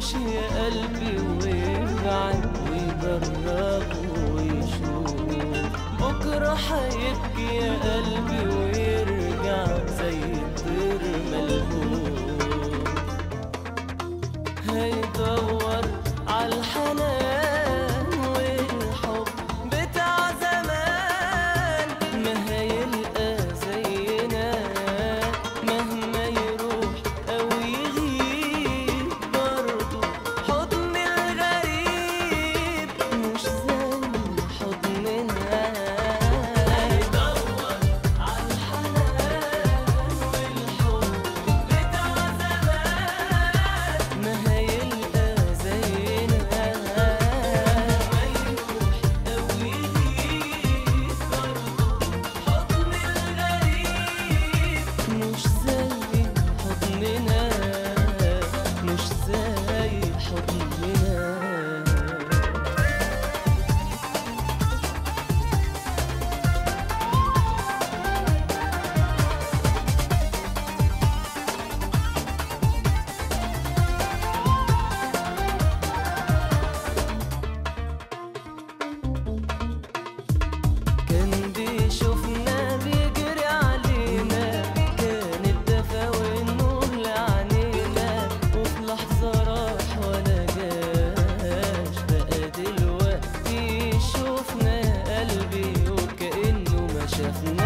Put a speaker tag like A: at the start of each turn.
A: يمشي يا قلبي ويبعد ويجرب ويشوف بكرة هيبكي يا قلبي ويرجع زي الطير ملهوف هيدور عالحنان والحب بتاع زمان ما هيلقى زينا مهما يروح او يغيب برضه حضن الغريب مش زي حضننا هيدور عالحنان والحب بتاع زمان ما هيلقى زينا ما يروح او يغيب برضه حضن الغريب مش زي حضننا مش زي حضننا كان بيشوفنا بيجري علينا كان الدفا والنور لعنينا وفي لحظة راح ولا جاش بقى دلوقتي يشوفنا يا قلبي وكأنه ما شافنا